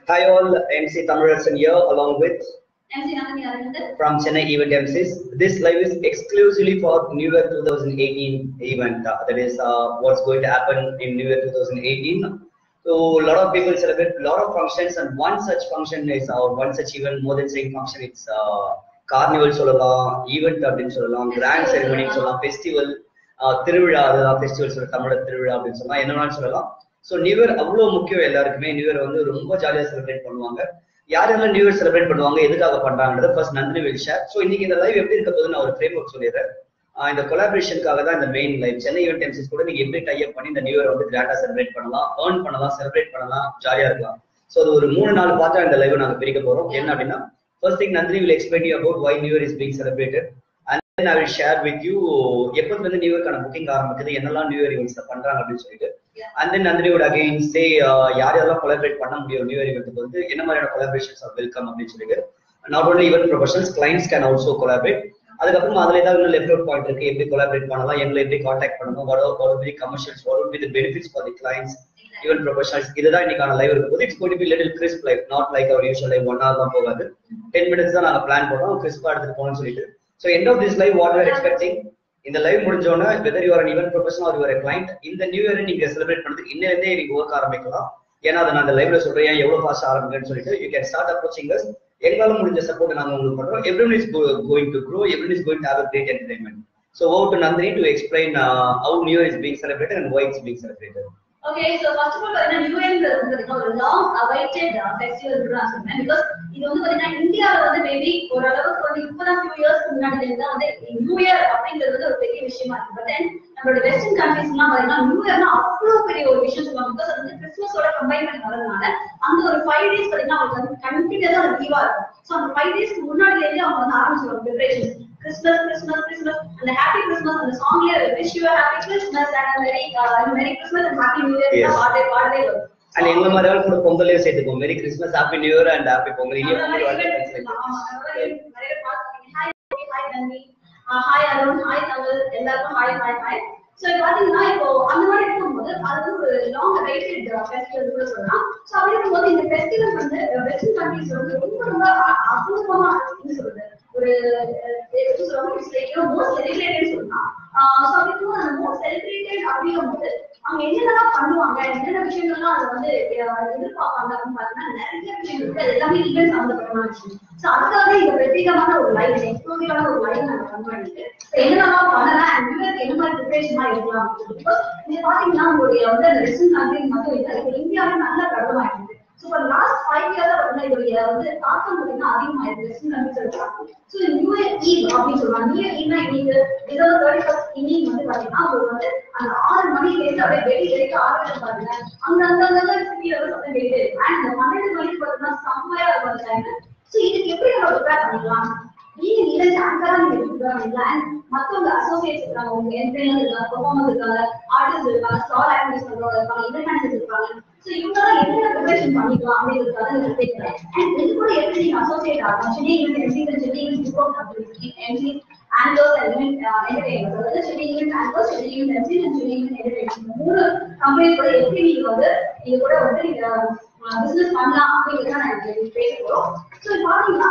Hi all, MC Tamarasan here along with MC Nandini Aravindan. from Chennai Event MCs. This live is exclusively for New Year 2018 event. Uh, that is uh, what's going to happen in New Year 2018. So a lot of people celebrate a lot of functions and one such function is or one such event more than saying function it's uh, carnival சொல்லலாம் event அப்படின்னு சொல்லலாம் grand ceremony சொல்லலாம் festival திருவிழா அதுதான் festival சொல்ல தமிழ திருவிழா அப்படின்னு சொல்லலாம் என்னன்னு சொல்லலாம் ஸோ நியூ இயர் அவ்வளோ முக்கியம் எல்லாருக்குமே நியூ இயர் வந்து ரொம்ப ஜாலியாக செலிப்ரேட் பண்ணுவாங்க யார் யாரெல்லாம் நியூ இயர் செலிப்ரேட் பண்ணுவாங்க எதுக்காக பண்றாங்கன்றத first Nandini will share so இன்னைக்கு இந்த லைவ் எப்படி இருக்க போது நான் ஒரு ஃப்ரேம் ஒர்க் சொல்லிடுறேன் ஆஹ் இந்த கொலாபரேஷனுக்காக தான் இந்த main live Chennai event MCs கூட நீங்க எப்படி டைப் பண்ணி இந்த நியூ இயர் வந்து கிராண்டா செலிப்ரேட் பண்ணலாம் ஏர்ன் பண்ணலாம் செலிப்ரேட் பண்ணலாம் ஜாலியா இருக்கலாம் ஸோ அது ஒரு மூணு நாலு பார்ட்டா இந்த லைவ் நாங்க பிரிக்க போறோம் என்ன அப்படின்னா first thing Nandini will explain you about why new year is being celebrated and then I will share with you எப்போதுல இருந்து நியூ இயர்க்கான புக்கிங் ஆரம்பிக்குது என்னெல்லாம் நியூ இயர் ஈவெண்ட்ஸ் பண்றாங்க அப்படின்னு சொல்லிட்டு and then Nandini would again say uh, யார் யாரெல்லாம் கொலாபரேட் பண்ண முடியும் நியூ இயர் இவெண்ட்டுக்கு வந்து என்ன மாதிரியான கொலாபரேஷன்ஸ் ஆர் வெல்கம் அப்படின்னு சொல்லிட்டு not only event professionals clients can also collaborate அதுக்கப்புறம் அதுல ஏதாவது இன்னும் லெஃப்ட் அவுட் பாயிண்ட் இருக்கு எப்படி கொலாபரேட் பண்ணலாம் எங்களை எப்படி காண்டாக்ட் பண்ணணும் what are what would be the commercials what would be the benefits for the clients event professionals இதுதான் இன்னைக்கான லைவ் இருக்கும் it's going to be little crisp live not like our usual live one hour தான் போகாது ten minutes தான் நாங்க plan பண்ணோம் கிறிஸ்பா எடுத்துட்டு போகணும்னு சொல்லிட்டு so end of this live what are expecting இந்த லைவ் முடிஞ்சோன்னா whether you're an event professional or you're client இந்த நியூ இயர் நீங்க செலிப்ரேட் பண்றதுக்கு இன்னிலிருந்தே நீங்க ஒர்க் ஆரம்பிக்கலாம் ஏன்னா அதை நான் அந்த லைவ்ல சொல்றேன் ஏன் எவ்வளவு ஃபாஸ்ட் ஆரம்பிக்கணும்னு சொல்லிட்டு you can start approaching us எங்களால முடிஞ்ச சப்போர்ட் நாங்க உங்களுக்கு பண்றோம் everyone is going to grow everyone is going to have a great entertainment so over to Nandini to explain how new year is being celebrated and why it's being celebrated Okay, so first of all, பாத்தீங்கன்னா New Yearன்றது வந்து பாத்தீங்கன்னா ஒரு long awaited uh, festival னு நான் சொல்றேன் because இது வந்து பாத்தீங்கன்னா இந்தியால வந்து மேபி ஓரளவுக்கு வந்து இப்பதான் few years முன்னாடி இருந்து தான் வந்து நியூ இயர் அப்படிங்கிறது வந்து ஒரு பெரிய விஷயமா இருக்கு பட் தென் நம்மளோட வெஸ்டர்ன் கண்ட்ரீஸ் எல்லாம் பாத்தீங்கன்னா நியூ இயர்னா அவ்வளவு பெரிய ஒரு விஷயம் சொல்லுவாங்க பிகாஸ் அது வந்து கிறிஸ்துமஸோட கம்பைன் பண்ணி வரதுனால அந்த ஒரு ஃபைவ் டேஸ் பாத்தீங்கன்னா அவங்களுக்கு வந்து கண்டினியூஸா ஒரு லீவா இருக்கும் ஸோ அந்த ஃபைவ் டேஸ்க்கு முன்னாடில இருந்து அவங்க வந்து ஆரம்பிச்சிருவாங்க ப்ரிப்பரேஷன் கிறிஸ்மஸ் கிறிஸ்மஸ் கிறிஸ்மஸ் அந்த ஹாப்பி கிறிஸ்மஸ் அந்த சாங்ல wish you happy Christmas and merry merry Christmas and happy new year Yes. பாடே பாடலே வரும் அண்ட் எங்க மாதிரி ஆள் கூட பொங்கலையும் சேர்த்துப்போம் merry Christmas happy new year and happy Pongal இனிய அந்த மாதிரி பொங்கல் event வாழ்த்துக்கள் ஆமா, அந்த மாதிரி நிறைய பேர் பார்த்திருப்பீங்க. Hi, hi, தம்பி. ஆஹ் hi, அருண். Hi, தமிழ். எல்லாருக்கும் hi, hi, hi. So, இது பாத்தீங்கன்னா, இப்போ அந்த மாதிரி இருக்கும்போது, அது வந்து ஒரு long awaited festival கூட சொல்லலாம். So, அப்படி இருக்கும்போது, இந்த festival வந்து western countries ல வந்து ரொம்ப ரொம்ப அ- அபூர்வமா என்ன சொல்றது, ஒரு அஹ், எப்படி சொல்றது, it's like, you know, most celebrated சொல்லலாம். ஆஹ் so, அப்படி இருக்கும்போது, அந்த most celebrated அப்படிங்கும்போது, அவங்க என்னென்னலாம் பண்ணுவாங்க என்னென்ன விஷயங்கள்லாம் அதை வந்து அஹ், எதிர்பார்ப்பாங்க அப்படின்னு பாத்தீங்கன்னா நிறைய விஷயம் இருக்கு அது எல்லாமே ஈவென்ட் சம்பந்தப்பட்டமான விஷயம் சோ அதுக்காக இந்த பிரத்யேகமான ஒரு லைவ் எக்ஸ்க்ளூசிவான ஒரு லைவ் நாங்க ரன் பண்ணிட்டு So, என்னென்னலாம் பண்ணலாம் அண்ட் நியூயருக்கு என்ன மாதிரி ப்ரிப்பரேஷனா இருக்கலாம் அப்படின்னு சொல்லி Because நீங்க பாத்தீங்கன்னா உங்களுடைய வந்து அந்த வெஸ்டர்ன் கண்ட்ரிஸ் மட்டும் இல்லை இப்போ இந்தியாவில நல்ல பிரபலமாயிருக்கு ஸோ இப்போ லாஸ்ட் ஃபைவ் இயர்ஸா வந்து இதோடைய வந்து தாக்கம் பார்த்தீங்கன்னா அதிகமாயிருக்கு வெஸ்டர்ன் கண்ட்ரிஸ் இருக்காங்க ஸோ நியூ இயர் ஈவ் அப்படின்னு சொல்லுவாங்க நியூ இயர் ஈவ்னா இன்னைக்கு டிசம்பர் தேர்ட்டி ஃபர்ஸ்ட் ஈவினிங் வந்து பாத்தீங்கன்னா ஒரு வந்து அந்த ஆறு மணிக்கு இருந்து அப்படியே வெளியே எடுக்க ஆரம்பிச்சு பாருங்க அங்க அங்க அங்க சிட்டியில வந்து சத்தம் கேட்டு அண்ட் அந்த பன்னெண்டு மணிக்கு பாத்தீங்கன்னா செம்மையா இருக்கும் டைம் ஸோ இதுக்கு எப்படி நம்ம ப்ரிப்பேர் பண்ணிக்கலாம் நீங்க ஈவென்ட் ஆங்கரா நீங்க ப்ரிப்பேர் பண்ணிக்கலாம் அண்ட் மத்தவங்க அசோசியேட்ஸ் இருக்காங்க உங்க என்ட்ரெயினர் இருக்காங்க பெர்ஃபார்மன்ஸ் இருக்காங்க ஆர்டிஸ்ட் இருக்காங்க ஸ்டால் ஆக்டிவிஸ்ட் பண்றவங்க இருக்காங்க இவெண்ட் மேனேஜர் இருக்காங்க ஸோ இவங்கெல்லாம் என்னென்ன ப்ரிப்பரேஷன் பண்ணிக்கலாம் அப்படிங்கிறதுக்காக நான் கேட்கிறேன் அண்ட் இது கூட எப்படி நீங்க அசோசியேட் ஆகலாம் Chennai event MC Chennai event report MC anchors and entertainment அதாவது Chennai event anchors Chennai event MC and Chennai event entertainment மூணு கம்பெனி கூட எப்படி நீங்க வந்து இது கூட வந்து நீங்க பிசினஸ் பண்ணலாம் அப்படிங்கிறத நான் இன்னைக்கு பேச போறோம் ஸோ பாத்தீங்கன்னா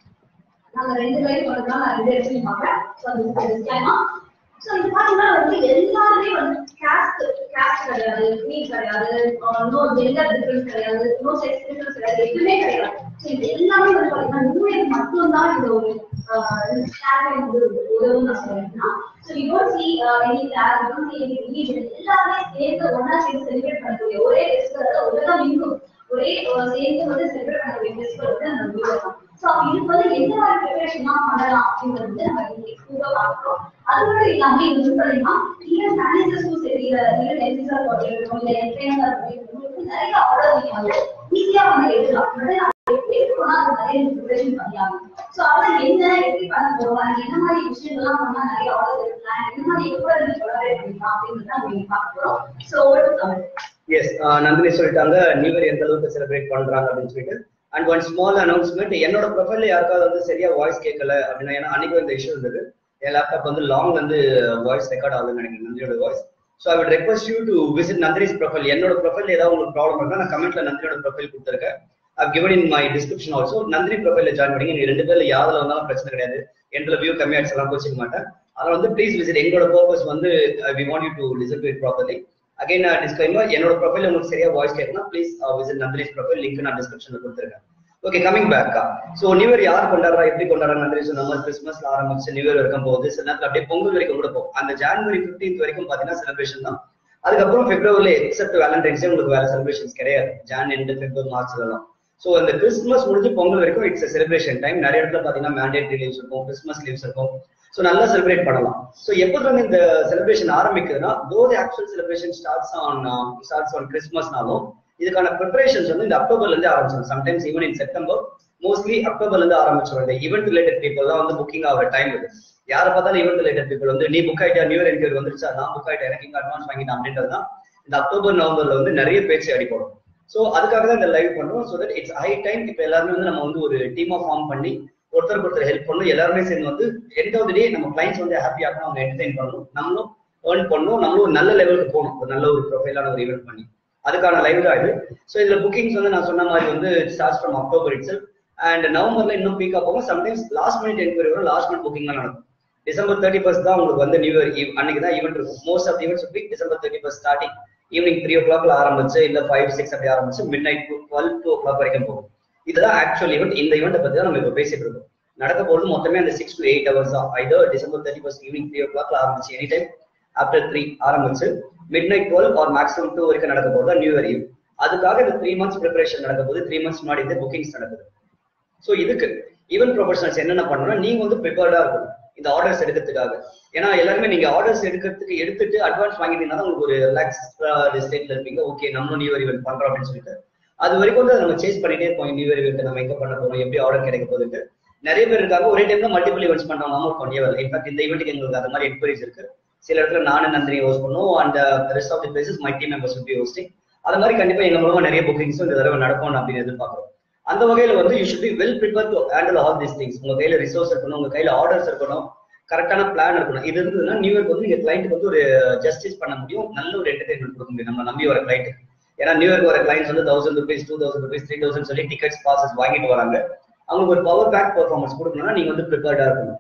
நாங்க ரெண்டு லைஃப் வரதுனால நான் ரெண்டு இடத்துலையும் பார்ப்பேன் ஸோ அது டிஸ்கிளைமா ஸோ இது பாத்தீங்கன்னா வந்து எல்லாருமே வந்து கேஸ்ட் கேஸ்ட் கிடையாது க்ரீட் கிடையாது நோ ஜெண்டர் டிஃபரன்ஸ் கிடையாது நோ செக்ஸ் டிஃபரன்ஸ் கிடையாது எதுவுமே கிடையாது ஸோ இது எல்லாமே வந்து பாத்தீங்கன்னா நியூ இயர் மட்டும்தான் இந்த ஒரு ஷேர் வந்து உதவும் நான் சொல்றேன் so you don't see any class you don't see any religion எல்லாமே சேர்ந்து ஒன்னா சேர்ந்து செலிப்ரேட் பண்ணக்கூடிய ஒரே ஃபெஸ்டிவல் உலகம் எங்கும் ஒரே அஹ், சேர்ந்து வந்து செலிப்ரேட் பண்ணக்கூடிய ஃபெஸ்டிவல் வந்து நம்ம நியூ இயர் ஸோ இதுக்கு வந்து எந்த மாதிரி ப்ரிப்பரேஷன்லாம் பண்ணலாம் அப்படிங்கிறது வந்து நம்ம இன்னைக்கு கூட பார்க்கிறோம் அது மட்டும் இல்லாம இது வந்து பாத்தீங்கன்னா ஈவன் மேனேஜர்ஸும் சரி இல்ல ஈவன் என்சிசர் இருக்கட்டும் இல்ல என்ட்ரெயினர் இருக்கட்டும் நிறைய ஆர்டர் நீங்க வந்து ஈஸியா வந்து எடுக்கலாம் அதாவது நான் எப்படி இருக்கணும்னா அது நிறைய ப்ரிப்பரேஷன் பண்ணியாகும் ஸோ அதான் என்ன எப்படி பண்ண போறோம் என்ன மாதிரி விஷயங்கள்லாம் பண்ணா நிறைய ஆர்டர் எடுக்கலாம் என்ன மாதிரி எப்போ இருந்து கொலாபரேட் பண்ணிக்கலாம் அப்படிங்கிறத நம்ம பார்க்க போறோம் ஸோ ஒரு தமிழ் எஸ் நந்தினி சொல்லிட்டாங்க நியூ இயர் எந்த அளவுக்கு செலிப்ரேட் பண்றாங்க அப்படின்னு சொல்லிட்டு அண்ட் ஒன் ஸ்மால் அனௌன்ஸ்மெண்ட் என்னோட ப்ரொஃபைல்ல யாருக்காவது வந்து சரியா வாய்ஸ் கேட்கல அப்படின்னா ஏன்னா அன்னைக்கு இந்த இஷ்யூ இருந்தது என் லேப்டாப் வந்து லாங் வந்து வாய்ஸ் ரெக்கார்ட் ஆகுதுன்னு நினைக்கிறேன் நந்தினியோட voice so I would request you to visit Nandini's profile என்னோட ப்ரொஃபைல் ஏதாவது உங்களுக்கு ப்ராப்ளம் இருந்தால் நான் கமெண்ட்ல நந்தினியோட ப்ரொஃபைல் கொடுத்துருக்கேன் I've given in my description also நந்தினி ப்ரொஃபைல ஜாயின் பண்ணி நீங்க ரெண்டு பேர்ல யாருல வந்தாலும் பிரச்சனை கிடையாது என்ற வியூ கம்மியாச்சு எல்லாம் கோச்சிக்க மாட்டேன் அதனால வந்து ப்ளீஸ் விசிட் எங்களோட பர்பஸ் வந்து we want you to listen to it properly again disclaimer என்னோட ப்ரொஃபைல் உங்களுக்கு சரியா வாய்ஸ் கேட்கணும் please visit Nandini's profile link நான் டிஸ்கிரிப்ஷன்ல கொடுத்துருக்கேன் okay coming back so new year யார் கொண்டாடுறா எப்படி கொண்டாடுறா நந்தினி சொன்ன மாதிரி கிறிஸ்மஸ்ல ஆரம்பிச்சு நியூ இயர் வரைக்கும் போகுது சில நேரத்தில் அப்படியே பொங்கல் வரைக்கும் கூட போகும் அந்த ஜான்வரி பிப்டீன்த் வரைக்கும் பாத்தீங்கன்னா செலிப்ரேஷன் தான் அதுக்கப்புறம் பிப்ரவரியில எக்ஸப்ட் வேலண்டைன்ஸ் டே உங்களுக்கு வேற செலிப்ரேஷன்ஸ் கிடையாது ஜான் எண்டு பிப்ரவரி மார்ச்லாம் ஸோ இந்த கிறிஸ்மஸ் முடிஞ்சு பொங்கல் வரைக்கும் இட்ஸ் செலிப்ரேஷன் டைம் நிறைய இடத்துல பாத்தீங்கன்னா மேண்டேட்ரி லீவ்ஸ் இருக்கும் கிறிஸ்மஸ் லீவ்ஸ் இருக்கும் ஸோ நல்லா செலிப்ரேட் பண்ணலாம் ஸோ எப்போது வந்து இந்த செலிப்ரேஷன் ஆரம்பிக்குதுன்னா though the actual celebration starts on starts on கிறிஸ்மஸ்னாலும் இதுக்கான ப்ரிப்பரேஷன்ஸ் வந்து இந்த அக்டோபர்ல இருந்து ஆரம்பிச்சிடும் sometimes even in September mostly அக்டோபர்ல இருந்து ஆரம்பிச்சிடும் இந்த ஈவெண்ட் ரிலேட்டட் பீப்புள் தான் வந்து புக்கிங் ஆகிற டைம் இது யாரை பார்த்தாலும் ஈவெண்ட் ரிலேட்டட் பீப்புள் வந்து நீ புக் ஆயிட்டா நியூ இயர் என்கொயரி வந்துருச்சா நான் புக் ஆயிட்டேன் எனக்கு இங்க அட்வான்ஸ் வாங்கிட்டேன் அப்படின்றது தான் இந்த அக்டோபர் நவம்பர்ல வந்து நிறைய பேச்சு அடிப்படும் ஸோ அதுக்காக தான் இந்த லைவ் பண்றோம் so that it's high time இப்போ எல்லாருமே வந்து நம்ம வந்து ஒரு டீமா ஃபார்ம் பண்ணி ஒருத்தருக்கு ஒருத்தர் ஹெல்ப் பண்ணணும் எல்லாருமே சேர்ந்து வந்து எண்ட் ஆஃப் டே நம்ம கிளைண்ட்ஸ் வந்து ஹாப்பி ஆகணும் அவங்க என்டர்டைன் பண்ணணும் நம்மளும் ஏர்ன் பண்ணணும் நம்மளும் ஒரு நல்ல லெவலுக்கு போகணும் ஒரு நல்ல ஒரு ப்ரொஃபைலான ஒரு ஈவெண்ட் பண்ணி அதுக்கான லைவ் தான் இது ஸோ இதுல புக்கிங்ஸ் வந்து நான் சொன்ன மாதிரி வந்து start from October it's and நவம்பர்ல இன்னும் பீக்கா போகும் சம்டைம்ஸ் லாஸ்ட் மினிட் என்கொயரி வரும் லாஸ்ட் மினிட் புக்கிங் தான் நடக்கும் டிசம்பர் தேர்ட்டி ஃபர்ஸ்ட் தான் உங்களுக்கு வந்து நியூ இயர் அன்னைக்கு தான் ஈவெண்ட் இருக்கும் most of events week December thirty first starting evening three ஓ கிளாக்ல ஆரம்பிச்சு இல்ல ஃபைவ் சிக்ஸ் அப்படி ஆரம்பிச்சு midnight to twelve two o'clock வரைக்கும் போகும் இதுதான் ஆக்சுவல் ஈவெண்ட் இந்த ஈவெண்ட் பத்தி தான் நம்ம இப்போ பேசிட்டு இருக்கோம் நடக்க போறது மொத்தமே அந்த சிக்ஸ் டு எயிட் ஹவர்ஸ் தான் இதோ December thirty first evening three ஓ கிளாக்ல ஆரம்பிச்சு எனி டைம் ஆஃப்டர் த்ரீ ஆரம்பிச்சு midnight twelve or maximum two வரைக்கும் நடக்க போது நியூ இயர் ஈவ் அதுக்காக இந்த த்ரீ மந்த்ஸ் ப்ரிப்பரேஷன் நடக்க போது த்ரீ மந்த்ஸ் முன்னாடி இந்த புக்கிங்ஸ் நடக்குது ஸோ இதுக்கு ஈவென்ட் ப்ரொஃபஷனல்ஸ் என்னென்ன பண்ணணும்னா நீங்க வந்து ப்ரிப்பேர்டா இருக்கணும் இந்த ஆர்டர்ஸ் எடுக்கிறதுக்காக ஏன்னா எல்லாருமே நீங்க ஆர்டர்ஸ் எடுக்கிறதுக்கு எடுத்துட்டு அட்வான்ஸ் வாங்கிட்டீங்கன்னா தான் உங்களுக்கு ஒரு ரிலாக்ஸ் ஸ்டேட்ல இருப்பீங்க ஓகே நம்மளும் நியூ இயர் ஈவெண்ட் பண்றோம் அப்படின்னு சொல்லிட்டு அது வரைக்கும் வந்து நம்ம சேஸ் பண்ணிட்டே இருப்போம் நியூ இயர் ஈவெண்ட் நம்ம எங்க பண்ண போறோம் எப்படி ஆர்டர் கிடைக்க போகுது நிறைய பேர் இருக்காங்க ஒரே டைம்ல மல்டிபிள் ஈவெண்ட்ஸ் பண்றவங்க அமௌண்ட் பண்ணியே இன்ஃபேக்ட் இந்த ஈவெண்ட்டுக்கு எங்களுக்கு அந்த மாதிரி என்கொயரிஸ் இருக்கு சில இடத்துல நானும் நந்தினி ஹோஸ்ட் பண்ணுவோம் and rest of the places my team members be hosting அது மாதிரி கண்டிப்பா எங்க மூலமா நிறைய புக்கிங்ஸும் இந்த தடவை நடக்கும் அப்படின்னு எதிர்பார்க்கிறோம் அந்த வகையில வந்து you should be well prepare to handle all this things உங்க கையில ரிசோர்ஸ் இருக்கணும் உங்க கையில ஆர்டர்ஸ் இருக்கணும் கரெக்டான பிளான் இருக்கணும் இது இருந்ததுன்னா நியூ இயர்க்கு வந்து நீங்க கிளைண்ட்டுக்கு வந்து ஒரு ஜஸ்டிஸ் பண்ண முடியும் நல்ல ஒரு என்டர்டைன்மெண்ட் கொடுக்க முடியும் நம்ம நம்பி வர கிளைண்ட் ஏன்னா நியூ இயர்க்கு வர கிளைண்ட்ஸ் வந்து thousand rupees two thousand rupees three thousand சொல்லி டிக்கெட்ஸ் பாசஸ் வாங்கிட்டு வராங்க அவங்களுக்கு ஒரு பவர் பேக் பெர்ஃபார்மன்ஸ் கொடுக்கணும்னா நீங்க வந்து ப்ரிப்பேர்டா இருக்கணும்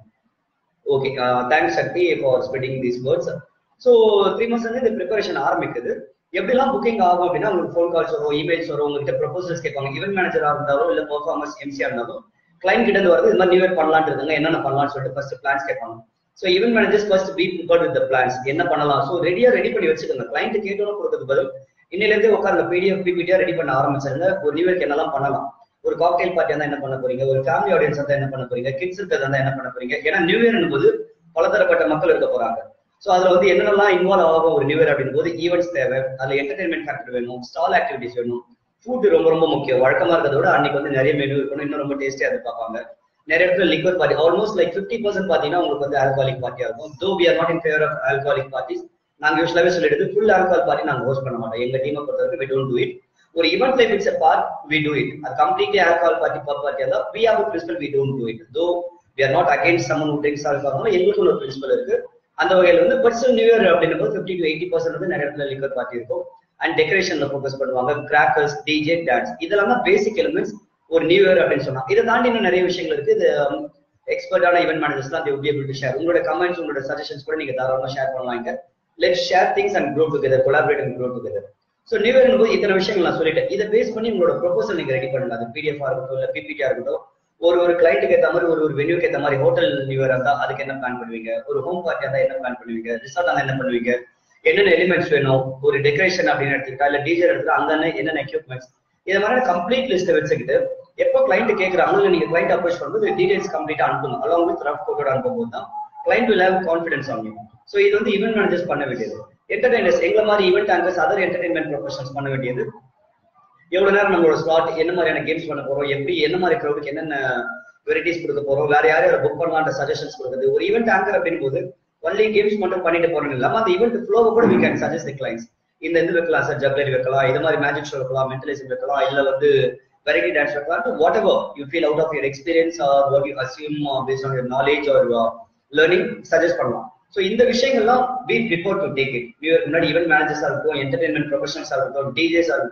okay thanks Shakti for spending these words so three months வந்து இந்த ப்ரிப்பரேஷன் ஆரம்பிக்குது எப்படிலாம் புக்கிங் ஆகும் அப்படின்னா உங்களுக்கு ஃபோன் கால்ஸ் வரும் இமெயில்ஸ் வரும் உங்ககிட்ட ப்ரொபோசல்ஸ் கேட்பாங்க ஈவென்ட் மேனேஜரா இருந்தாலும் இல்ல பெர்ஃபார்மன்ஸ் எம்சியா இருந்தாலும் கிளைண்ட் கிட்ட இருந்து வரது இது மாதிரி நியூ இயர் பண்ணலாம்னு இருக்காங்க என்னென்ன பண்ணலாம்னு சொல்லிட்டு ஃபர்ஸ்ட் பிளான்ஸ் கேட்பாங்க so event managers first be prepared with plans என்ன பண்ணலாம் ஸோ ரெடியா ரெடி பண்ணி வச்சுக்கோங்க கிளைண்ட் கேட்டோம் கொடுக்கறது பதில் இன்னில இருந்தே உட்காந்து பிடிஎஃப் பிபிடியா ரெடி பண்ண ஆரம்பிச்சிருங்க ஒரு நியூ இயர்க்கு என்னெல்லாம் பண்ணலாம் ஒரு காக்டெயில் பார்ட்டியா இருந்தா என்ன பண்ண போறீங்க ஒரு ஃபேமிலி ஆடியன்ஸ் இருந்தா என்ன பண்ண போறீங்க கிட்ஸ் இருக்கிறதா என்ன பண்ண போறீங்க ஏன்னா நியூ இயர் போது பலதரப்பட்ட மக்கள் இருக்க போறாங்க ஸோ அதுல வந்து என்னென்னலாம் இன்வால்வ் ஆகும் ஒரு நியூ இயர் அப்படின் போது ஈவெண்ட்ஸ் தேவை அதுல என்டர்டைன்மெண்ட் ஃபேக்டர் வேணும் ஸ்டால் ஆக்டிவிட்டிஸ் வேணும் ஃபுட் ரொம்ப ரொம்ப முக்கியம் வழக்கமா இருக்கிறத விட அன்னைக்கு வந்து நிறைய மெனு இருக்கணும் இன்னும் ரொம்ப டேஸ்டியா எதிர்பார்ப்பாங்க நிறைய இடத்துல liquor party almost like fifty percent பாத்தீங்கன்னா உங்களுக்கு வந்து ஆல்காலிக் பார்ட்டியா இருக்கும் though we are not in favour of alcoholic parties நாங்க யூஸ்வலாவே சொல்லிட்டு ஃபுல் ஆல்கால் பார்ட்டி நாங்க ஹோஸ்ட் பண்ண மாட்டோம் எங்க டீமை பொறுத்தவரைக்கும் வி டோன்ட் டூ இட் ஒரு event life it's part we do it அது கம்ப்ளீட்லி ஆல்கால் பார்ட்டி பர் பார்ட்டியா தான் we have principle we don't do it though we are not against someone who drinks alcohol எங்களுக்கு ஒரு பிரின்சிபல் இருக்கு அந்த வகையில வந்து பர்சனல் நியூ இயர் அப்படின்னும் போது ஃபிஃப்டி டு எயிட்டி பர்சன்ட் வந்து நிறைய இடத்துல லிக்கர் பார்ட்டி இருக்கும் அண்ட் டெக்கரேஷன்ல ஃபோக்கஸ் பண்ணுவாங்க கிராக்கர்ஸ் டிஜே டான்ஸ் இதெல்லாம் தான் பேசிக் எலிமெண்ட்ஸ் ஒரு நியூ இயர் அப்படின்னு சொன்னா இதை தாண்டி இன்னும் நிறைய விஷயங்கள் இருக்கு இது எக்ஸ்பர்டான ஈவென்ட் மேனேஜர்ஸ் தான் பி ஏபிள் டு ஷேர் உங்களோட கமெண்ட்ஸ் உங்களோட சஜஷன்ஸ் கூட நீங்க தாராளமா ஷேர் பண்ணலாம் இங்க let share things and grow together collaborate and grow together so new year போது இத்தனை விஷயங்கள் நான் சொல்லிட்டேன் இதை பேஸ் பண்ணி உங்களோட ப்ரொபோசல் நீங்க ரெடி பண்ணலாம் அது பிடிஎஃப் இருக்கட்டும் இல்ல பிபிடியா இருக்கட்டும் ஒரு ஒரு கிளைண்ட்டுக்கு ஏற்ற மாதிரி ஒரு ஒரு வென்யூக்கு ஏற்ற மாதிரி ஹோட்டல் நியூ இயர் இருந்தா அதுக்கு என்ன பிளான் பண்ணுவீங்க ஒரு ஹோம் பார்ட்டி இருந்தா என்ன பிளான் பண்ணுவீங்க ரிசார்ட் இருந்தா என்ன பண்ணுவீங்க என்னென்ன எலிமெண்ட்ஸ் வேணும் ஒரு டெக்கரேஷன் அப்படின்னு எடுத்துக்கிட்டா இல்ல டிஜே எடுத்துட்டா அங்க என்னென்ன எக்யூப்மெண்ட்ஸ் இது மாதிரி கம்ப்ளீட் லிஸ்ட்டை வச்சுக்கிட்டு எப்போ கிளைண்ட் கேட்கறாங்க இல்ல நீங்க கிளைண்ட் அப்ரோச் பண்ணும்போது டீடைல்ஸ் கம்ப்ளீட்டா அனுப்பணும் அலாங் வித் ரஃப் கோட்டோட அனுப்பும்போது தான் client will have confidence on you so இது வந்து ஈவென்ட் மேனேஜர்ஸ் பண்ண வேண்டியது என்டர்டைனர்ஸ் எங்களை மாதிரி event anchors other entertainment professionals பண்ண வேண்டியது எவ்வளவு நேரம் நம்மளோட ஸ்லாட் என்ன மாதிரியான கேம்ஸ் பண்ண போறோம் எப்படி என்ன மாதிரி க்ரௌடுக்கு என்னென்ன வெரைட்டிஸ் கொடுக்க போறோம் வேற யார் யாரை புக் பண்ணலான்ற சஜஷன்ஸ் கொடுக்குறது ஒரு ஈவெண்ட் ஆங்கர் அப்படின் போது ஒன்லி கேம்ஸ் மட்டும் பண்ணிட்டு போறோம் இல்லாம அந்த ஈவெண்ட் ஃப்ளோவை கூட we can suggest the clients இந்த இது வைக்கலாம் சார் ஜப்லரி வைக்கலாம் இது மாதிரி மேஜிக் ஷோ வைக்கலாம் மென்டலிசம் வைக்கலாம் இல்ல வந்து வெரைட்டி டான்ஸ் வைக்கலாம் what ever you feel out of your experience or what you assume based on your knowledge or learning suggest பண்ணலாம் ஸோ இந்த விஷயங்கள்லாம் be report to take it முன்னாடி ஈவெண்ட் மேனேஜர்ஸா இருக்கட்டும் என்டர்டைன்மெண்ட் ப்ரொஃபஷனல்ஸா இருக்கட்டும் டிஜேஸா இருக்கட்டும்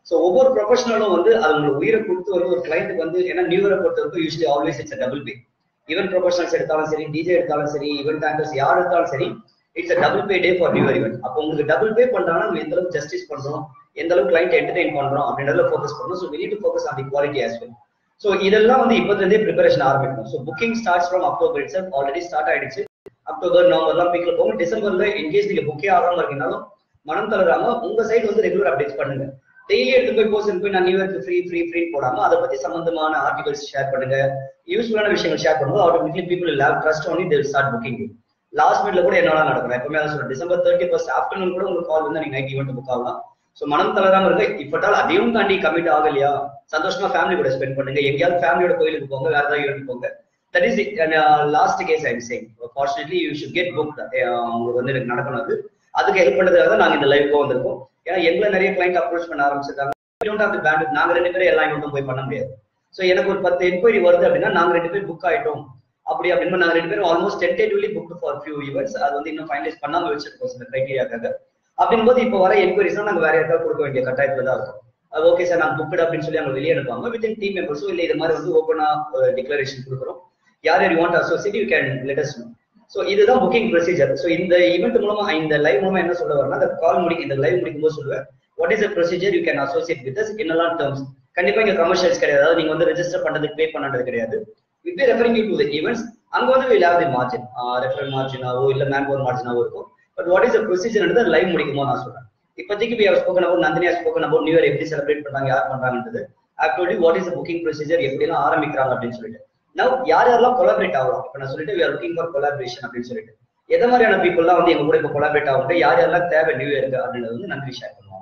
ஸோ ஒவ்வொரு ப்ரொஃபஷனலும் வந்து அது உங்களுக்கு உயிரை கொடுத்து வந்து ஒரு கிளைண்ட்டுக்கு வந்து ஏன்னா நியூ இயரை பொறுத்த வரைக்கும் usually always it's double pay event professionals எடுத்தாலும் சரி டிஜே எடுத்தாலும் சரி ஈவென்ட் ஆண்டர்ஸ் யார் எடுத்தாலும் சரி it's double pay day for new year event அப்போ உங்களுக்கு டபுள் பே பண்றாங்கன்னா நம்ம எந்த அளவுக்கு ஜஸ்டிஸ் பண்றோம் எந்த அளவுக்கு கிளைண்ட் என்டர்டைன் பண்றோம் அப்படின்றதுல ஃபோக்கஸ் பண்ணணும் so we do focus on the quality as well so இதெல்லாம் வந்து இப்போதுல இருந்தே ப்ரிப்பரேஷன் ஆரம்பிக்கணும் so booking starts from October it's already start ஆயிடுச்சு அக்டோபர் நவம்பர்லாம் பீக்ல போகும் டிசம்பர்ல இன்கேஸ் நீங்க புக்கே ஆகாம இருக்கீங்கனாலும் மனம் தளராம உங்க சைடு வந்து ரெகுலர் அப்டேட்ஸ் பண்ணுங்க டெய்லி எடுத்து போய் போஸ்ட் போய் நான் நியூ இயர்க்கு ஃப்ரீ ஃப்ரீ ஃப்ரீ போடாம அதை பத்தி சம்பந்தமான ஆர்டிகல்ஸ் ஷேர் பண்ணுங்க யூஸ்ஃபுல்லான விஷயங்கள் ஷேர் பண்ணும்போது automatically people leave trust only they start booking last மினிட்ல கூட என்னால நடக்கும் எப்பவுமே அதை சொல்றேன் டிசம்பர் தேர்ட்டி ஃபர்ஸ்ட் ஆஃப்டர்நூன் கூட உங்களுக்கு கால் வந்து நீங்க நைட் ஈவெண்ட் புக் ஆகலாம் ஸோ மனம் தளராம இருக்க இப்பட்டால் அதையும் தாண்டி கமிட் ஆகலையா சந்தோஷமா ஃபேமிலி கூட ஸ்பெண்ட் பண்ணுங்க எங்கேயாவது ஃபேமிலியோட கோயிலுக்கு போங்க வேற ஏதாவது ஈவெண்ட் போங்க that is last case I'm saying fortunately you should get book உங்களுக்கு வந்து எனக்கு நடக்கணும் அது அதுக்கு ஹெல்ப் பண்ணதுக்காக தான் நாங்க இந்த லைவ்க்கு வந்திருக்கோம் ஏன்னா எங்களை நிறைய கிளைண்ட் அப்ரோச் பண்ண ஆரம்பிச்சிருக்காங்க பேண்ட் நாங்க ரெண்டு பேரும் எல்லா ஈவெண்ட்டும் போய் பண்ண முடியாது ஸோ எனக்கு ஒரு பத்து என்கொயரி வருது அப்படின்னா நாங்க ரெண்டு பேரும் புக் ஆயிட்டோம் அப்படி அப்படின்னு நாங்க ரெண்டு பேரும் almost tentatively book for few events அது வந்து இன்னும் ஃபைனலைஸ் பண்ணாம வச்சிருக்கோம் சில கிரைட்டீரியாக்காக அப்படின் போது இப்போ வர என்கொயரிஸ் நாங்க வேற யாருக்காவது கொடுக்க வேண்டிய கட்டாயத்துல தான் இருக்கும் அது ஓகே சார் நான் புக்கட் அப்படின்னு சொல்லி அவங்க வெளியே அனுப்பாங்க வித்தின் டீம் மெம்பர்ஸும் இல்லை இது மாதிரி வந்து ஓப்பனா டிக்ளரேஷன் கொடுக்குறோம் யார் யார் want associate you can let us know so இதுதான் புக்கிங் ப்ரொசீஜர் ஸோ இந்த ஈவெண்ட் மூலமா இந்த லைவ் மூலமா என்ன சொல்ல வரேன்னா அந்த கால் முடிக்க இந்த லைவ் முடிக்கும் போது சொல்லுவேன் what is a procedure you can associate with என்னெல்லாம் டேர்ம்ஸ் கண்டிப்பா இங்க கமர்ஷியல்ஸ் கிடையாது அதாவது நீங்க வந்து ரெஜிஸ்டர் பண்றதுக்கு பே பண்ணது கிடையாது with referring you to the events அங்க வந்து will have the margin referral மார்ஜினாவோ இல்ல மேன்பவர் மார்ஜினாவோ இருக்கும் but what is a procedure live முடிக்குமோ நான் சொல்றேன் இப்போதைக்கு we have spoken about Nandini have spoken about new year எப்படி செலிப்ரேட் பண்றாங்க யார் பண்றாங்கன்றது actually what is booking procedure எப்படி எல்லாம் ஆரம்பிக்கிறாங்க அப்படின்னு சொல்லிட்டு நவ் யார் யாரெல்லாம் கொலாபரேட் ஆகலாம் இப்போ நான் சொல்லிட்டு we are looking for collaboration அப்படின்னு சொல்லிட்டு எந்த மாதிரியான பீப்புள்லாம் வந்து எங்க கூட இப்போ கொலாபரேட் ஆகுங்க யார் யாரெல்லாம் தேவை நியூ இயருக்கு அப்படின்றது வந்து நன்றி ஷேர் பண்ணுவோம்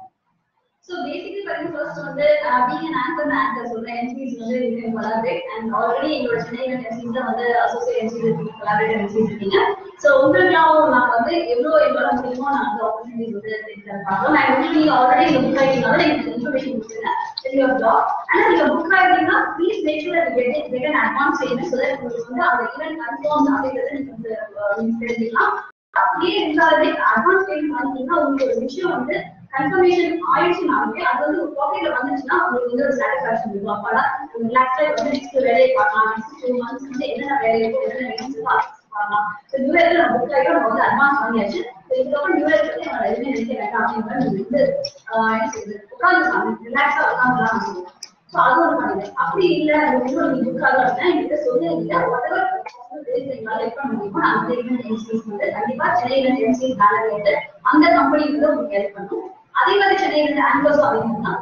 So basically பாத்தீங்கன்னா first வந்து uh, being an anchor and anchor சொல்ற MCs வந்து you can collaborate and already எங்களோட சென்னை event MCs ல வந்து associate MCs இருக்கீங்க collaborate MCs இருக்கீங்க so உங்களுக்குலாம் நான் வந்து எவ்வளவு எவ்வளவு முடியுமோ நான் அந்த opportunities வந்து எடுத்து பார்க்கலாம் நான் வந்து நீங்க already இந்த book ஆயிட்டீங்கன்னா எனக்கு information கொடுத்துருங்க in your blog and நீங்க book ஆயிட்டீங்கன்னா please make sure that you get it get an advance payment so that உங்களுக்கு வந்து அந்த event confirmed அப்படிங்கறத நீங்க வந்து uh, நீங்க தெரிஞ்சுக்கலாம் அப்படியே இருந்தாலுமே அட்வான்ஸ் பேமெண்ட் பண்ணீங்கன்னா உங்களுக்கு ஒரு விஷயம் வந்து கன்ஃபர்மேஷன் ஆயிடுச்சுனாலுமே அது வந்து ஒரு பாக்கெட்ல வந்துச்சுன்னா உங்களுக்கு வந்து ஒரு சாட்டிஸ்பாக்சன் இருக்கும் அப்பதான் ரிலாக்ஸா வந்து நெக்ஸ்ட் வேலையை பார்க்கலாம் நெக்ஸ்ட் டூ மந்த்ஸ் வந்து என்னென்ன வேலை இருக்கும் என்னென்ன needs இருக்கோ அது பார்க்கலாம் ஸோ நியூ இயர்ல நம்ம புக் ஆகிடும் நம்ம வந்து அட்வான்ஸ் பண்ணியாச்சு ஸோ இதுக்கப்புறம் நியூ இயர்க்கு வந்து நம்ம எதுவுமே நினைக்க வேண்டாம் அப்படிங்கிற நீங்க வந்து ஆஹ் என்ன சொல்றது உட்காந்து ரிலாக்ஸா உட்காந்துலாம் ஸோ அது ஒரு பண்ணுங்க அப்படி இல்ல ரொம்ப நீங்க புக் ஆகல அப்படின்னா என்கிட்ட சொல்லுங்க whatever எங்களால ஹெல்ப் பண்ண முடியுமோ நான் அந்த event MCs வந்து கண்டிப்பா சென்னை event MCs பேனர் வந்து அந்த கம்பெனி வந்து உங்களுக்கு ஹெல்ப் பண்ணும் அதே மாதிரி சென்னை event ஆங்கர்ஸும் அப்படின்னா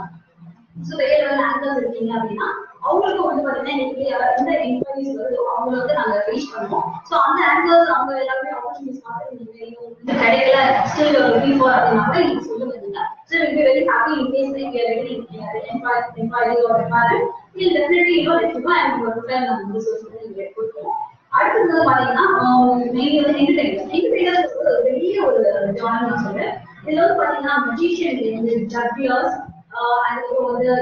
ஸோ வெளியே லெவல் ஆங்கர்ஸ் இருக்கீங்க அப்படின்னா அவங்களுக்கும் வந்து பாத்தீங்கன்னா இன்னைக்கு எந்த என்கொயரிஸ் வருதோ அவங்கள வந்து நாங்க ரீச் பண்ணுவோம் ஸோ அந்த ஆங்கர்ஸ் அவங்க எல்லாருமே ஆப்பர்ச்சுனிட்டிஸ் பார்த்து நீங்க வேணும் இந்த கடையில ஸ்டில் லுக்கிங் ஃபார் அப்படின்னா கூட நீங்க சொல்லுங்க நீங்க so will be very happy in case like you ready employ employee or employer will definitely you know let you and உங்க ரிப்ளை நாங்க வந்து சொல்லி நீங்க கொடுப்போம் அடுத்தது பாத்தீங்கன்னா மெயின்லி வந்து என்டர்டைன்மெண்ட் என்டர்டைன்மெண்ட் ஒரு பெரிய ஒரு ஜானர் நான் சொல்றேன் இதுல வந்து பாத்தீங்கன்னா மெஜிஷியன் இருந்து ஜட்ஜியர்ஸ் அதுக்கப்புறம் வந்து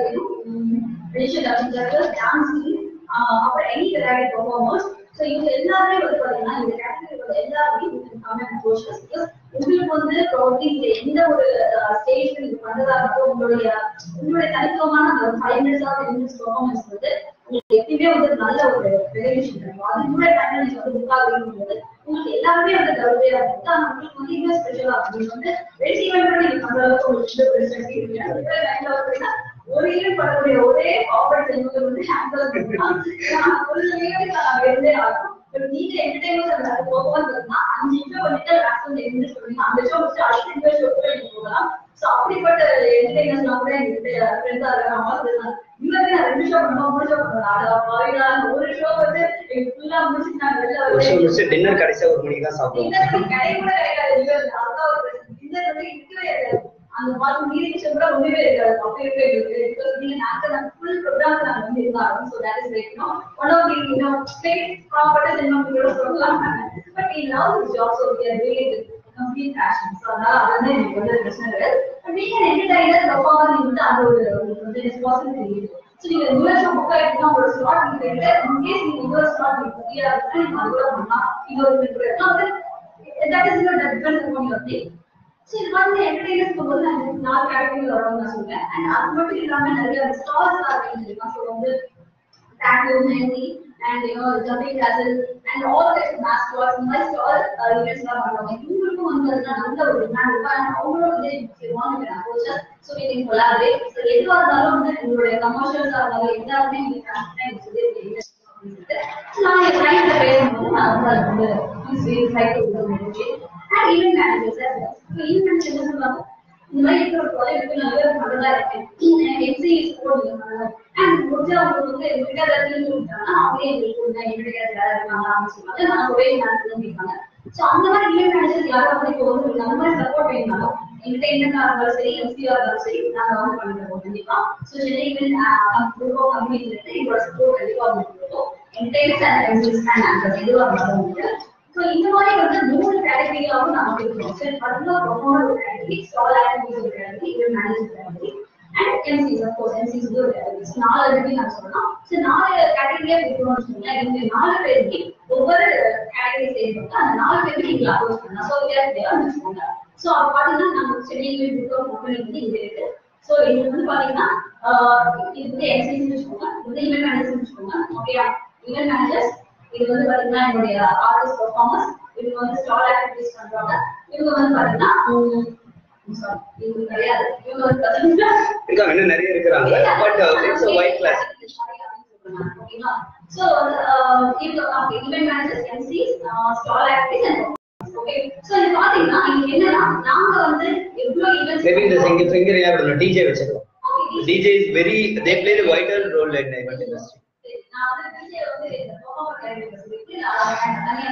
ரிலேஷன் ஜட்ஜர்ஸ் டான்சிங் அப்புறம் எனி வெரைட்டி பெர்ஃபார்மர்ஸ் ஸோ இவங்க எல்லாருமே வந்து பாத்தீங்கன்னா இந்த கேட்டகரி வந்து எல்லாருமே கமெண்ட் கோச்சஸ் உங்களுக்கு வந்து ப்ராபப்ளி இந்த எந்த ஒரு ஸ்டேஜ் நீங்க பண்றதா இருக்கட்டும் உங்களுடைய உங்களுடைய தனித்துவமான அந்த five minutes of minutes performance வந்து உங்களுக்கு எப்பயுமே வந்து நல்ல ஒரு ரெவல்யூஷன் இருக்கும் அது கூட டைம்ல நீங்க வந்து புக் ஆகுறது போது உங்களுக்கு எல்லாருமே வந்து கருவையா இருக்கும் ஆனா உங்களுக்கு வந்து இன்னும் ஸ்பெஷலா நீங்க வந்து ரெண்டு ஈவெண்ட் நீங்க பண்ற அளவுக்கு உங்களுக்கு வந்து பெருசா இருக்கு இருக்கிற டைம்ல வந்து ஒரு ஈவெண்ட் பண்ணக்கூடிய ஒரே ஆப்பரேட் செஞ்சது வந்து ஹேண்டல் ஃபுல் ஈவெண்ட் நான் இருந்தே ஆகும் நீங்க என்டர்டைன்மெண்ட் அந்த அது போகவா இருந்தா அஞ்சு ஷோ பண்ணிட்டு மேக்ஸிமம் இருந்து சொல்லுங்க அந்த ஷோ முடிச்சு அடுத்த இந்த ஷோ கூட நீங்க போகலாம் சோ அப்படிப்பட்ட என்டர்டைன்மெண்ட்லாம் கூட எங்கிட்ட ஃப்ரெண்ட்ஸா இருக்காங்க இருந்தாங்க இவங்க நான் ரெண்டு ஷோ பண்ணுவோம் மூணு ஷோ பண்ணுவோம் அட பாருடா ஒரு ஷோ வந்து எனக்கு ஃபுல்லா முடிச்சு நான் வெளில ஒரு ஷோ வருவேன் முடிச்சு டின்னர் கடைசியா ஒரு மணிக்கு தான் சாப்பிடுவோம் டின்னர் கடை கூட கிடைக்காது இல்ல அதான் ஒரு டின்னர் வந்து இருக்கவே இருக்காது அந்த மாதிரி மீறிங் கூட ஒண்ணுமே இருக்காது அப்படி இருக்கவே இருக்கு பிகாஸ் நீங்க நாங்க நம்ம ஃபுல் ப்ரோக்ராம் நாங்க வந்து இருந்தாலும் so that is like know one of the you know straight ப்ராப்பர்ட்டா நம்ம கூட சொல்லலாம் but in love this job so we are doing it complete passion so அதனால அதான் எனக்கு வந்து பிரச்சனை கிடையாது பட் நீங்க என்டர்டைனர் பெர்ஃபார்மர் நீங்க வந்து அந்த ஒரு உங்களுக்கு வந்து ரெஸ்பான்சிபிலிட்டி இருக்கு ஸோ நீங்க யூஎஸ் புக் ஆயிடுச்சுன்னா ஒரு ஸ்லாட் நீங்க கேட்டு இன்கேஸ் நீங்க இன்னொரு ஸ்லாட் நீங்க ஃப்ரீயா இருக்குன்னா நீங்க அது கூட பண்ணலாம் இன்னொரு இருக்கலாம் வந்து that is your depends upon your thing. So இது வந்து என்டர்டைனர்ஸ் போகும்போது நாங்க நாலு கேட்டகரியில் வரோம்னு நான் சொல்றேன் அண்ட் அது மட்டும் இல்லாம நிறைய ஸ்டார்ஸ் ஆர்கனைஸ் ஸோ வந்து tattoo, mehndi, and you know, jumping classes, and all the mascots, இந்த மாதிரி ஸ்டால் events எல்லாம் பண்ணுவாங்க. இவங்களுக்கும் வந்து அதுல நல்ல ஒரு demand இருக்கும். and அவங்களும் வந்து they want to be an approach, so we can collaborate. So எதுவா இருந்தாலும் வந்து உங்களுடைய commercials ஆ இருந்தாலும் எல்லாருமே நீங்க transparent சொல்லி invest பண்ணிட்டு, so நான் என் client ல பேசும்போது நான் வந்து அதை வந்து easily try to negotiate. and even managers as well. So even managers என்ன சொல்லுவாங்க, இந்த மாதிரி இருக்கிற ஒரு ப்ராஜெக்ட் நல்ல நல்லதா இருக்கு எம்சி போடுங்க அண்ட் முடிஞ்ச அவங்களுக்கு வந்து எங்கிட்ட ஏதாவது கொடுத்தாங்கன்னா அவங்களே எங்களுக்கு கொடுங்க எங்கிட்ட யாராவது இருக்காங்க அப்படின்னு சொல்லுவாங்க நான் ஒரே நேரத்துல கேட்பாங்க ஸோ அந்த மாதிரி ஈவென்ட் மேனேஜர்ஸ் யாரும் வந்து இப்போ வந்து அந்த மாதிரி சப்போர்ட் வேணும்னாலும் எங்கிட்ட என்னக்கா இருந்தாலும் சரி எம்சியா இருந்தாலும் சரி நாங்க வந்து பண்ணி தருவோம் கண்டிப்பா ஸோ சென்னை ஈவென்ட் குரூப் கம்பெனில இருந்து எங்களோட சப்போர்ட் கண்டிப்பா வந்து கொடுக்கும் என்கிட்ட அண்ட் எம்சிஸ் அண்ட் ஆங்கர்ஸ் எதுவாக இருந்தாலும் வந்து ஸோ இந்த மாதிரி வந்து மூணு கேட்டகரியாவும் நமக்கு இருக்கும் சரி அதுதான் பர்ஃபார்மர் ஒரு கேட்டகரி ஸ்டால் ஆக்டிவிட்டிஸ் ஒரு category event manager category and MCs of course MCs ஒரு கேட்டகரி ஸோ நாலு இருக்கு நான் சொல்லலாம் ஸோ நாலு கேட்டகரியா பிரிக்கணும்னு வச்சுக்கோங்களேன் இந்த நாலு பேருக்கு ஒவ்வொரு கேட்டகரி சேர்ந்து அந்த நாலு பேருக்கு நீங்க அப்ரோச் பண்ணலாம் ஸோ வித்தியாசத்தையா வச்சுக்கோங்க ஸோ அப்போ பார்த்தீங்கன்னா நம்ம சென்னையில் இருக்கிற கம்பெனி வந்து இது இருக்கு ஸோ இது வந்து பாத்தீங்கன்னா இது வந்து எக்ஸைஸ் வச்சுக்கோங்க இது ஈவென்ட் மேனேஜர் வச்சுக்கோங்க ஓகேயா ஈவென்ட் மேனேஜர்ஸ் இது வந்து பாத்தீங்கன்னா என்னுடைய ஆர்டிஸ்ட் பெர்ஃபார்மன்ஸ் இவங்க வந்து ஸ்டால் ஆக்டிவிட்டிஸ் பண்றாங்க இவங்க வந்து பாத்தீங்கன்னா sorry, இவங்க கிடையாது இவங்க வந்து பாத்தீங்கன்னா இருக்காங்க இன்னும் நிறைய இருக்கிறாங்க but it's a white class So, event managers, MCs, stall activities and okay so இது பாத்தீங்கன்னா இங்க என்னன்னா நாங்க வந்து எவ்வளவு ஈவென்ட்ஸ் மேபி இந்த சிங்க சிங்கர் யார் டிஜே வச்சுக்கலாம் DJ is very they play the vital role in event industry நான் வந்து டிஜே வந்து பெர்ஃபார்மர் கேரக்டர் சொல்லிட்டு நான் தனியா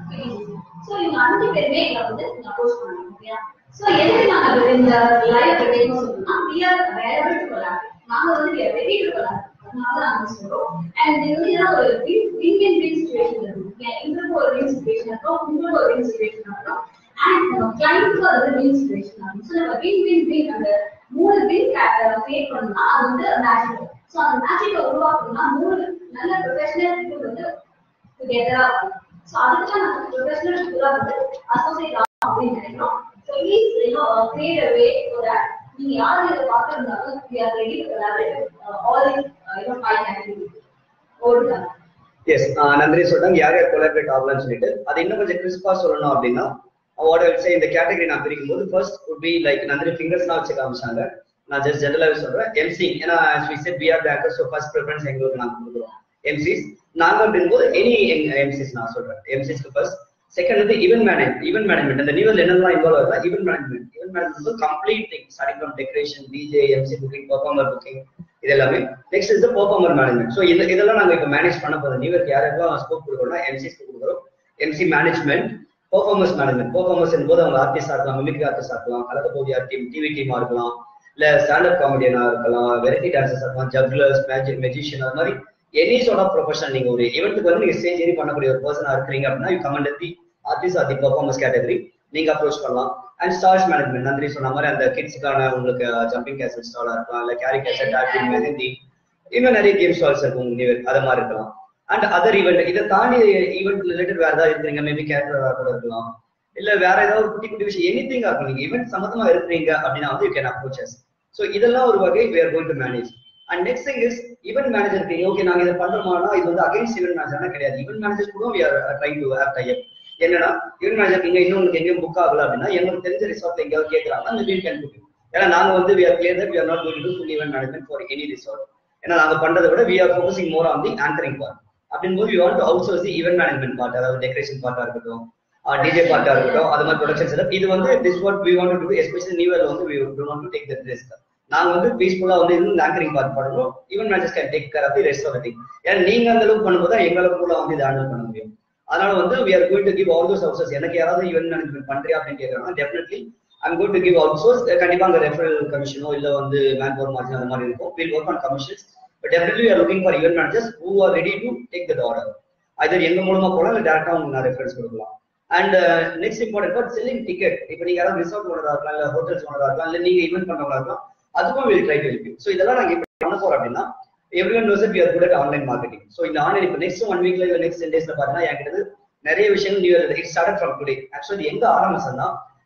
சோ இவங்க அஞ்சு பேருமே எங்களை வந்து அப்ரோச் பண்ணாங்க ஓகேயா சோ எதுக்கு நாங்க இந்த லைவ் ரெடினு சொன்னா we are available to collab நாங்க வந்து we are ready to collab அதனால நாங்க சொல்றோம் and இது வந்து ஏதாவது ஒரு win win win win situation இருக்கும் எங்களுக்கு ஒரு win situation இருக்கும் உங்களுக்கு ஒரு win situation இருக்கும் and நம்ம கிளைண்ட்க்கு அது win situation ஆகும் so நம்ம win win win அந்த மூணு win கிரியேட் பண்ணா அது வந்து மேஜிக் சோ அந்த மேஜிக்கை உருவாக்கணும்னா மூணு நல்ல ப்ரொஃபஷனல் பீப்புள் வந்து டுகெதரா வரும் சோ அதுக்கு தான் நம்ம ப்ரொஃபஷனல் பீப்புளா வந்து அசோசியேட் ஆகும் அப்படின்னு நினைக்கிறோம் so please you know create a way so that நீங்க யார் இதை பார்த்துருந்தாலும் we are ready to collaborate uh, all in uh, you know five activities ஓடுதான் எஸ் நன்றி சொல்றாங்க யார் யார் கொலாபரேட் ஆகலாம்னு சொல்லிட்டு அது இன்னும் கொஞ்சம் கிறிஸ்பா சொல்லணும் அப்படின்னா வாட் ஐ சே இந்த கேட்டகரி நான் பிரிக்கும் போது ஃபர்ஸ்ட் would be லைக் நந்திரி ஃபிங்கர்ஸ்லாம் வச்சு காமிச்சாங்க நான் ஜஸ்ட் ஜெனரலாவே சொல்றேன் எம்சி ஏன்னா as we said we are the actors so first preference எங்களுக்கு நாங்க கொடுக்குறோம் எம்சிஸ் நாங்க அப்படிங்கும்போது எனி எம்சிஸ் நான் சொல்றேன் எம்சிஸ்க்கு ஃபர்ஸ்ட் செகண்ட் வந்து ஈவென்ட் மேனேஜ் ஈவென்ட் மேனேஜ்மெண்ட் அந்த நியூவல் என்னெல்லாம் இன்வால்வ் ஆகுதா event management event management complete thing starting from decoration DJ MC booking performer booking இது எல்லாமே next is performer management so இந்த இதெல்லாம் நாங்க இப்போ மேனேஜ் பண்ண போறோம் நியூவர்க்கு யாரெல்லாம் ஸ்கோப் கொடுக்குறோம்னா எம்சிஸ்க்கு கொடுக்குறோம் MC management performance management performance போது அவங்க ஆர்டிஸ்டா இருக்கலாம் மிமிக்ரி ஆர்டிஸ்டா இருக்கலாம் கலக்க போதியா டீம் டிவி டீமா இருக்கலாம் இல்ல ஸ்டாண்டப் காமெடியனா இருக்கலாம் வெரைட்டி டான்சர்ஸ் இருக்கலாம் ஜப்லர்ஸ் மேஜிக் மெஜிஷியன் அது மாதிரி எனி சார்ட் ஆஃப் ப்ரொஃபஷனல் நீங்க ஒரு ஈவெண்ட்டுக்கு வந்து நீங்க ஸ்டேஜ் ஏறி பண்ணக்கூடிய ஒரு பர்சனா இருக்கிறீங்க அப்படின்னா you comment the artist or the performance category நீங்க அப்ரோச் பண்ணலாம் அண்ட் ஸ்டார்ஸ் மேனேஜ்மெண்ட் நன்றி சொன்ன மாதிரி அந்த கிட்ஸ்க்கான உங்களுக்கு ஜம்பிங் கேசட் ஸ்டாலா இருக்கலாம் இல்ல கேரி கேசட் ஆக்டிங் மெஹந்தி இன்னும் நிறைய கேம் ஸ்டால்ஸ் இருக்கும் உங்களுக்கு அது மாதிரி இருக்கலாம் அண்ட் அதர் ஈவெண்ட் இதை தாண்டி ஈவெண்ட் ரிலேட்டட் வேற ஏதாவது இருக்கிறீங்க மேபி கேரக்டரா கூட இருக்கலாம் இல்ல வேற ஏதாவது ஒரு குட்டி குட்டி விஷயம் எனி திங் இருக்கும் நீங்க ஈவெண்ட் சம்மந்தமா இருக்கிறீங்க அப்படின்னா வந்து யூ கேன் அப்ரோச்சஸ் ஸோ இதெல்லாம் ஒரு வகை we are going to manage and next thing is event மேனேஜருக்கு ஓகே நாங்க இதை பண்றோமானா இது வந்து அகைன்ஸ்ட் ஈவெண்ட் மேனேஜர்னா கிடையாது ஈவெண்ட் மேனேஜர் கூட we are trying to have tie up என்னன்னா ஈவெண்ட் மேனேஜர் இங்க இன்னும் உங்களுக்கு எங்கேயும் புக் ஆகல அப்படின்னா எங்களுக்கு தெரிஞ்ச ரிசார்ட்ல எங்கேயாவது கேட்கறாங்க அந்த வீல் கேன் புக் ஏன்னா நாங்க வந்து we are clear that we are not going to do full event management for any resort ஏன்னா நாங்க பண்றதை விட we are focusing more on the anchoring part அப்படிங்கும்போது we want to outsource the event management part அதாவது decoration பார்ட்டா இருக்கட்டும் DJ பார்ட்டா இருக்கட்டும் அது மாதிரி ப்ரொடக்ஷன் செட்டப் இது வந்து this what we want to do especially new இயர்ல வந்து we to want to take the risk நாங்க வந்து பீஸ்ஃபுல்லா வந்து இந்த ஆங்கரிங் பார்ட் பண்ணணும் even managers can take care of the rest of thing ஏன்னா நீங்க அந்த அளவுக்கு பண்ணும்போது தான் எங்களை கூட வந்து இதை ஹேண்டில் பண்ண முடியும் அதனால வந்து we are going to give all those houses எனக்கு யாராவது ஈவென்ட் மேனேஜ்மெண்ட் பண்றியா அப்படின்னு கேட்கறாங்க definitely I'm got to give outsource கண்டிப்பா அங்க ரெஃபரல் கமிஷனோ இல்ல வந்து மேன் பவர் மார்ஜின் அந்த மாதிரி இருக்கும் will work on commissions but definitely are looking for event managers who are ready to take that order அது எங்க மூலமா போலாம் இல்ல டேரக்டா உங்களுக்கு நான் ரெஃபரன்ஸ் கொடுக்கலாம் and next important part selling ticket இப்போ நீங்க யாராவது ரிசார்ட் ஓனரா இருக்கலாம் இல்ல ஹோட்டல்ஸ் ஓனரா இருக்கலாம் இல்ல நீங்க ஈவென்ட் பண்றவங்களா இருக்கலாம் அதுக்கும் will try to help you so இதெல்லாம் நாங்க இப்போ பண்ண போறோம் அப்படின்னா everyone knows we are good at online marketing so இந்த ஆன்லைன் இப்போ நெக்ஸ்ட் ஒன் வீக்ல இல்ல நெக்ஸ்ட் டென் டேஸ்ல பாத்தீங்கன்னா என்கிட்ட நிறைய விஷயங்கள் new it start from today actually எங்க ஆரம்பிச்சதுன்னா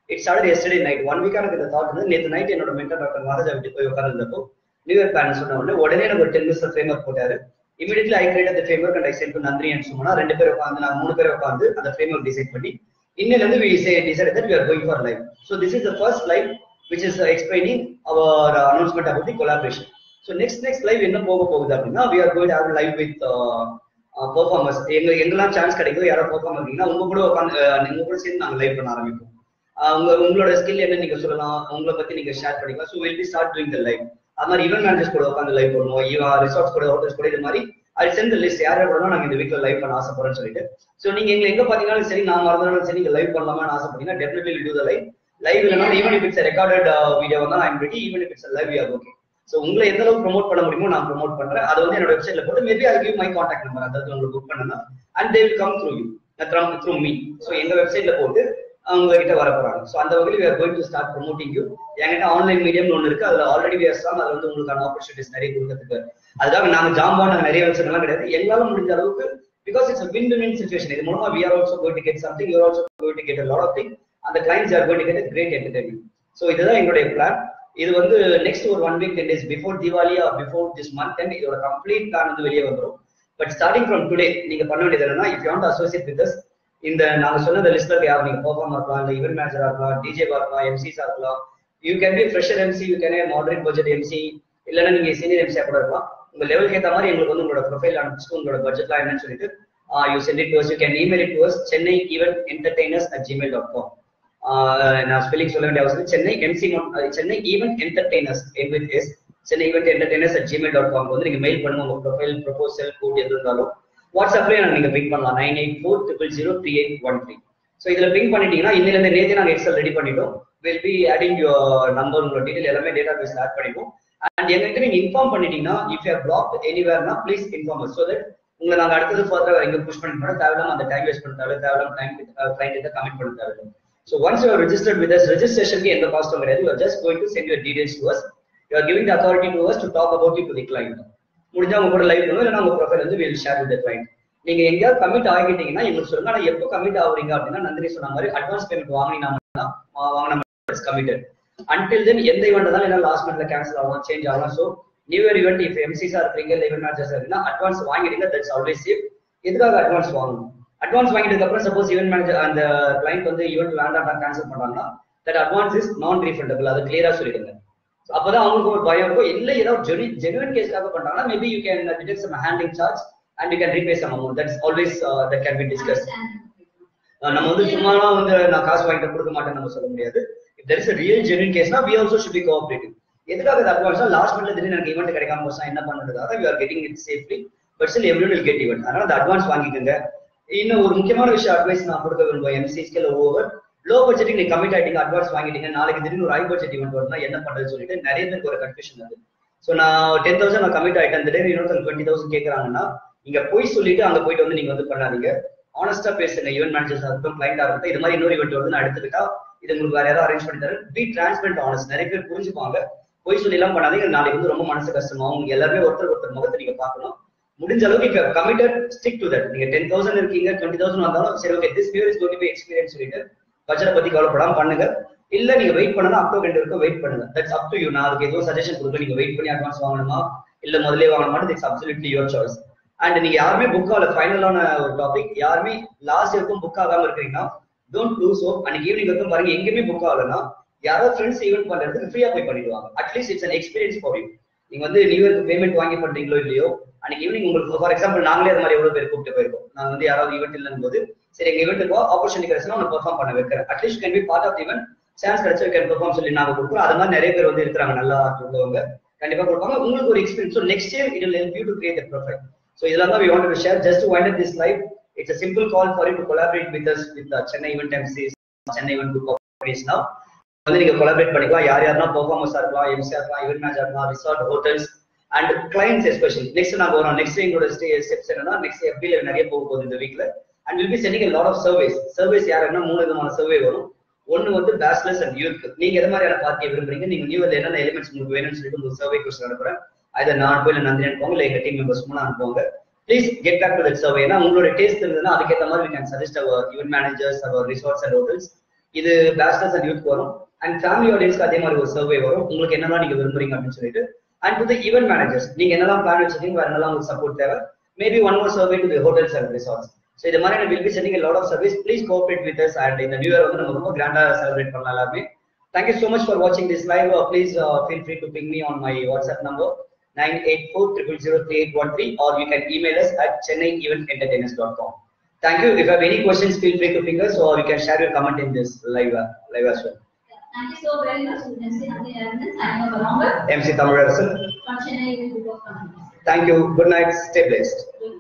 it start yesterday night one வீக்கா எனக்கு இந்த தாட் வந்து நேற்று நைட் என்னோட மென்டர் டாக்டர் மகாராஜா வீட்டு போய் உட்கார்ந்தப்போ நியூ இயர் பிளான் சொன்ன உடனே உடனே எனக்கு ஒரு டென் மினிட்ஸ் ஃப்ரேம் ஒர்க் போட்டாரு இமீடியட்லி ஐ கிரியேட் அந்த framework and I sent to Nandini and Sumana ரெண்டு பேர் உட்காந்து நாங்க மூணு பேர் உட்காந்து அந்த ஃப்ரேம் ஒர்க் டிசைட் பண்ணி இன்னில இருந்து we say decided that we are going for live so this is the first live which is uh, explaining our uh, announcement about the collaboration so next next live என்ன போக போகுது அப்படின்னா we are going to have live with uh, performers எங்க எங்கெல்லாம் chance கிடைக்குதோ யாரோ perform இருக்கீங்கன்னா உங்க கூட உட்காந்து உங்க கூட சேர்ந்து நாங்க லைவ் பண்ண ஆரம்பிப்போம் ஆஹ் உங்க உங்களோட ஸ்கில் என்ன நீங்க சொல்லலாம் உங்களை பத்தி நீங்க ஷேர் பண்ணிக்கலாம் so will be start doing the live அது மாதிரி ஈவென்ட் மேனேஜர்ஸ் கூட உட்காந்து லைவ் பண்ணுவோம் இவன் ரிசார்ட்ஸ் கூட ஹோட்டல்ஸ் கூட இது மாதிரி அது சென்ட் லிஸ்ட் யார் யார் கூட நாங்க இந்த வீக்ல லைவ் பண்ண ஆசைப்படுறோம்னு சொல்லிட்டு ஸோ நீங்க எங்க எங்க பாத்தீங்கன்னாலும் சரி நான் மறந்தாலும் சரி நீங்க லைவ் பண்ணலாமான்னு ஆசைப்பட்டீங்கன்னா definitely do the live live இல்லைனா even if it's recorded video வந்தா நான் ready even if it's live or okay so உங்களை எந்த அளவுக்கு ப்ரோமோட் பண்ண முடியுமோ நான் ப்ரோமோட் பண்றேன் அதை வந்து என்னோட வெப்சைட்ல போட்டு maybe I give my contact number அதாவது உங்களுக்கு புக் பண்ணனா and they will come through you through me so எங்க வெப்சைட்ல போட்டு அவங்க கிட்ட வர போறாங்க ஸோ அந்த வகையில் we are going to start promoting you என்கிட்ட ஆன்லைன் மீடியம் ஒன்று இருக்கு அதுல ஆல்ரெடி we are strong அதுல வந்து உங்களுக்கான ஆப்பர்ச்சுனிட்டிஸ் நிறைய கொடுக்கறதுக்கு அதுக்காக நாங்க ஜாம்பா நாங்க நிறைய வெப்சைட் எல்லாம் கிடையாது எங்களால முடிஞ்ச அளவுக்கு because it's win to win situation இது மூலமா we are also going to get something you are also going to get a lot of things அந்த clients are going to get a great entertainment so இதுதான் எங்களுடைய plan இது வந்து next ஒரு one week ten days before Diwali or before this month and இதோட complete plan வந்து வெளியே வந்துடும் பட் ஸ்டார்டிங் ஃப்ரம் டுடே நீங்க பண்ண வேண்டியது என்னன்னா if you want associate with இந்த நாங்க சொன்ன இந்த லிஸ்ட்ல யார் நீங்க பெர்ஃபார்மர் இருக்கலாம் இல்ல ஈவென்ட் மேனேஜரா இருக்கலாம் டிஜேவா இருக்கலாம் எம்சிஸா இருக்கலாம் you can be fresher MC you can moderate budget MC இல்லைன்னா நீங்க சீனியர் எம்சியா கூட இருக்கலாம் உங்க லெவலுக்கு ஏற்ற மாதிரி எங்களுக்கு வந்து உங்களோட ப்ரொஃபைல் அனுப்பிச்சு உங்களோட பட்ஜெட்லாம் என்னன்னு சொல்லிட்டு you sent it to you can email it to Chennai event entertainers at Gmail dot com நான் ஸ்பெல்லிங் சொல்ல வேண்டிய அவசியம் Chennai MC Chennai event entertainers N with S Chennai event entertainers at Gmail dot com வந்து நீங்க மெயில் பண்ணுங்க உங்க ப்ரொஃபைல் ப்ரொபோசல் கோட் எது இருந்தாலும் வாட்ஸ்அப்லயே எனக்கு நீங்க பிங் பண்ணலாம் nine eight four triple zero three eight one three so இதுல பிங் பண்ணிட்டீங்கன்னா இன்னில இருந்து நேற்று நாங்க எக்ஸல் ரெடி பண்ணிட்டோம் will be adding your number உங்களோட டீடைல் எல்லாமே டேட்டா பேஸ் ஆட் பண்ணிப்போம் அண்ட் எங்ககிட்ட நீங்க இன்ஃபார்ம் பண்ணிட்டீங்கன்னா இஃப் யூ பிளாக் எனிவேர்னா ப்ளீஸ் இன்ஃபார்ம் ஸோ தட் உங்களை நாங்க அடுத்தது ஃபர்தர் எங்க புஷ் பண்ணி பண்ண தேவையில்லாம அந்த டைம் வேஸ்ட் பண்ண தேவை தேவையில்லாம கிளைண்ட் கிளைண்ட் கிட்ட கமெண்ட் பண்ண தேவையில்லை so once you registered with us ரெஜிஸ்ட்ரேஷனுக்கு எந்த காஸ்ட்டும் கிடையாது you just going to sent your details to us you are giving the authority to us to talk about you to the client முடிஞ்சா உங்க கூட லைவ் பண்ணுவோம் இல்லைன்னா உங்க ப்ரொஃபைல் வந்து வில் ஷேர் வித் கிளைண்ட் நீங்க எங்கேயாவது கமிட் ஆகிட்டீங்கன்னா எங்களுக்கு சொல்லுங்க ஆனா எப்போ கமிட் ஆகுறீங்க அப்படின்னா நந்தினி சொன்ன மாதிரி அட்வான்ஸ் பேமெண்ட் வாங்கினீங்கன்னா வாங்கின கமிட்டட் அன்டில் தென் எந்த ஈவெண்ட் தான் என்ன லாஸ்ட் மினிட்ல கேன்சல் ஆகலாம் சேஞ்ச் ஆகலாம் so new year event if எம்சிஸா இருக்கீங்க இல்லை ஈவெண்ட் மேனேஜர்ஸ் இருக்கீங்கன்னா அட்வான்ஸ் வாங்கிடுங்க தட்ஸ் ஆல்வேஸ் சேஃப் எதுக்காக அட்வான்ஸ் வாங்கணும் அட்வான்ஸ் வாங்கிட்டதுக்கு அப்புறம் சப்போஸ் ஈவெண்ட் மேனேஜர் அந்த கிளைண்ட் வந்து ஈவெண்ட் வேண்டாம் கேன்சல் பண்ணாங்கன்னா that advance is non refundable அது கிளியரா சொல்லிடுங்க அப்பதான் அவங்களுக்கு ஒரு பயம் இருக்கும் இல்ல ஏதாவது ஜெனி ஜெனுவன் கேஸ்க்காக பண்றாங்கன்னா maybe you can detect some handling charge and you can repay some amount that's always that can be discuss நம்ம வந்து சும்மாலாம் வந்து நான் காசு வாங்கிட்டு கொடுக்க மாட்டேன்னு நம்ம சொல்ல முடியாது if there is real genuine கேஸ்னா we also should be cooperative எதுக்காக அது அட்வான்ஸா லாஸ்ட் மினிட்ல திடீர்னு எனக்கு ஈவெண்ட் கிடைக்காம போச்சா என்ன பண்றதுக்காக we are getting it safely but still every will get event அதனால அந்த அட்வான்ஸ் வாங்கிக்கோங்க இன்னும் ஒரு முக்கியமான விஷயம் அட்வைஸ் நான் கொடுக்க விரும்புவேன் எம்சிஸ்க்கு இல்லை ஓவர் லோ பட்ஜெட்டுக்கு நீங்க கமிட் ஆயிட்டீங்க அட்வான்ஸ் வாங்கிட்டீங்க நாளைக்கு திடீர்னு ஒரு ஹை பட்ஜெட் ஈவெண்ட் வரும்னா என்ன பண்றதுன்னு சொல்லிட்டு நிறைய பேருக்கு ஒரு கன்ஃபியூஷன் அது ஸோ நான் டென் தௌசண்ட் நான் கமிட் ஆயிட்டேன் திடீர்னு இன்னொருத்தங்க டுவெண்ட்டி தௌசண்ட் கேட்கறாங்கன்னா நீங்க போய் சொல்லிட்டு அங்க போயிட்டு வந்து நீங்க வந்து பண்ணாதீங்க ஆனஸ்டா பேசுங்க ஈவென்ட் மேனேஜர்ஸ் இருக்கட்டும் கிளைண்டா இருக்கட்டும் இது மாதிரி இன்னொரு ஈவெண்ட் வந்து நான் எடுத்துக்கிட்டா இது உங்களுக்கு வேற யாராவது அரேஞ்ச் பண்ணி தரேன் பி டிரான்ஸ்பரண்ட் ஆனஸ்ட் நிறைய பேர் புரிஞ்சுப்பாங்க போய் சொல்லி எல்லாம் பண்ணாதீங்க நாளைக்கு வந்து ரொம்ப மனசு கஷ்டமாகும் உங்க எல்லாருமே ஒருத்தர் ஒருத்தர் முகத்தை நீங்க பார்க்கணும் முடிஞ்ச அளவுக்கு கமிட்டட் ஸ்டிக் டு தட் நீங்க டென் தௌசண்ட் இருக்கீங்க டுவெண்ட்டி தௌசண்ட் வந்தாலும் சரி okay this year is going be experience சொல்லிட்டு பட்ஜெட் பத்தி கவலைப்படாம பண்ணுங்க இல்ல நீங்க வெயிட் பண்ணணும் அக்டோபர் ரெண்டு வரைக்கும் வெயிட் பண்ணுங்க தட்ஸ் அப் டு யூ நான் அதுக்கு ஏதோ சஜஷன் கொடுக்க நீங்க வெயிட் பண்ணி அட்வான்ஸ் வாங்கணுமா இல்ல முதல்ல வாங்கணுமா it's absolutely your choice and நீங்க யாருமே புக் ஆகல ஃபைனலான ஒரு டாபிக் யாருமே லாஸ்ட் வரைக்கும் புக் ஆகாம இருக்கீங்கன்னா டோன்ட் லூஸ் ஹோப் அன்னைக்கு ஈவினிங் வரைக்கும் பாருங்க எங்கேயுமே புக் ஆகலன்னா யாராவது ஃப்ரெண்ட்ஸ் ஈவென்ட் பண்றதுக்கு ஃப்ரீயா போய் பண்ணிடுவாங்க at least it's an experience for you நீங்க வந்து நியூ இயர்க்கு பேமெண்ட் வாங்கி பண்றீங்களோ இல்லையோ அன்னைக்கு ஈவினிங் உங்களுக்கு ஃபார் எக்ஸாம்பிள் நாங்களே அது மாதிரி எவ்வளவு பேர் கூப்பிட்டு போயிருக்கோம் நாங்க வந்து யாராவது ஈவெண்ட் இல்லைன்னு போது சரி எங்க ஈவெண்ட்டுக்கு ஆப்பர்ச்சுனிட்டி கிடைச்சுன்னா உங்களை பெர்ஃபார்ம் பண்ண வைக்கிறேன் at least can be part of event chance கிடைச்சா கேன் பெர்ஃபார்ம் சொல்லி நாங்க கொடுக்குறோம் அது மாதிரி நிறைய பேர் வந்து இருக்கிறாங்க நல்லா உள்ளவங்க கண்டிப்பா கொடுப்பாங்க உங்களுக்கு ஒரு experience so next year it will help you to create profile so இதெல்லாம் தான் we want to share just to wind up this life it's a simple call for you to collaborate with us with the Chennai Event MCs, Chennai Event Group of companies now. வந்து நீங்க collaborate பண்ணிக்கலாம் யார் யாருன்னா பெர்ஃபார்மன்ஸா இருக்கலாம் எம்சிஆர் இருக்கலாம் event manager இருக்கலாம் resort hotels and clients especially next நாங்க வரோம் நெக்ஸ்ட் எங்களோட ஸ்டெப்ஸ் என்னன்னா நெக்ஸ்ட் எஃபில நிறைய போக போகுது இந்த வீக்ல and will be sending lot of surveys surveys யாருன்னா மூணு விதமான சர்வே வரும் ஒன்னு வந்து பேச்சுலர்ஸ் அண்ட் யூத் நீங்க எது மாதிரியான பார்ட்டியை விரும்புறீங்க நீங்க நியூ இயர்ல என்னென்ன எலிமெண்ட்ஸ் உங்களுக்கு வேணும்னு சொல்லிட்டு உங்களுக்கு சர்வே கொஸ்டின் அனுப்புறேன் அதை நான் போய் நந்தினி அனுப்புவாங்க இல்லை எங்க டீம் மெம்பர்ஸ் மூணு அனுப்புவாங்க please get back to that survey ஏன்னா உங்களோட டேஸ்ட் இருந்ததுன்னா அதுக்கேற்ற மாதிரி can suggest our event managers our resorts and hotels இது பேஸ்டர்ஸ் அண்ட் யூத் வரும் அண்ட் ஃபேமிலி ஆடியன்ஸ்க்கு அதே மாதிரி ஒரு சர்வே வரும் உங்களுக்கு என்னெல்லாம் நீங்க விரும்புறீங்க அப்படின்னு சொல்லிட்டு and to the event managers நீங்க என்னெல்லாம் பிளான் வச்சிருக்கீங்க வேற என்னெல்லாம் உங்களுக்கு சப்போர்ட் தேவை maybe one more survey to the hotels and resorts so இது மாதிரி will be sending lot of service please cooperate with us and இந்த நியூ இயர் வந்து நம்ம ரொம்ப கிராண்டா செலிப்ரேட் பண்ணலாம் எல்லாருமே Thank you so much for watching this live. Uh, please uh, feel free to ping me on my WhatsApp number 984 or you can email us at chennaieventsentertainers.com. Thank you. If you have any questions, feel free to ping us or you can share your comment in this live, uh, live as well. Thank you so very much. You can see nothing else. I am longer MC Tamarasan. from Chennai. Event Group of Companies. Thank you. Good night. Stay blessed. Good